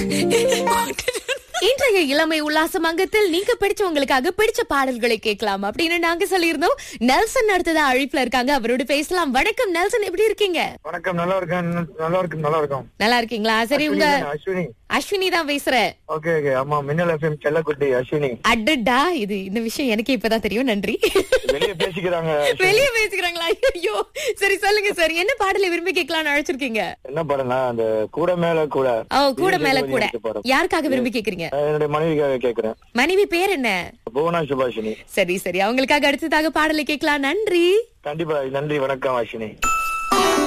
இன்றைய இளமை உல்லாசம் அங்கத்தில் நீங்க பிடிச்சவங்களுக்காக பிடிச்ச பாடல்களை கேட்கலாம் அப்படின்னு நாங்க சொல்லியிருந்தோம் நெல்சன் அடுத்ததா அழைப்புல இருக்காங்க அவரோட பேசலாம் வணக்கம் நெல்சன் எப்படி இருக்கீங்க வணக்கம் நல்லா இருக்கேன் நல்லா இருக்கும் நல்லா இருக்கும் நல்லா இருக்கீங்களா சரி உங்க அஸ்வினி அஸ்வினி தான் பேசுறேன் ஓகே ஓகே ஆமா மின்னல் எஃப்எம் செல்லக்குட்டி அஸ்வினி அடடா இது இந்த விஷயம் எனக்கு இப்பதான் தெரியும் நன்றி வெளியே பேசிக்கிறாங்க வெளியே பேசிக்கிறாங்களா ஐயோ சரி சொல்லுங்க சார் என்ன பாடலை விரும்பி கேட்கலாம்னு அழைச்சிருக்கீங்க என்ன படம்னா அந்த கூட மேல கூட ஓ கூட மேல கூட எடுத்து போறோம். யாருக்காக விரும்பி கேக்குறீங்க அஹ் என்னுடைய மனைவிக்காக கேக்குறேன் மனைவி பேர் என்ன புவனா சுபாஷினி சரி சரி அவங்களுக்காக அடுத்ததாக பாடலை கேட்கலாம் நன்றி கண்டிப்பா நன்றி வணக்கம் அஸ்வினி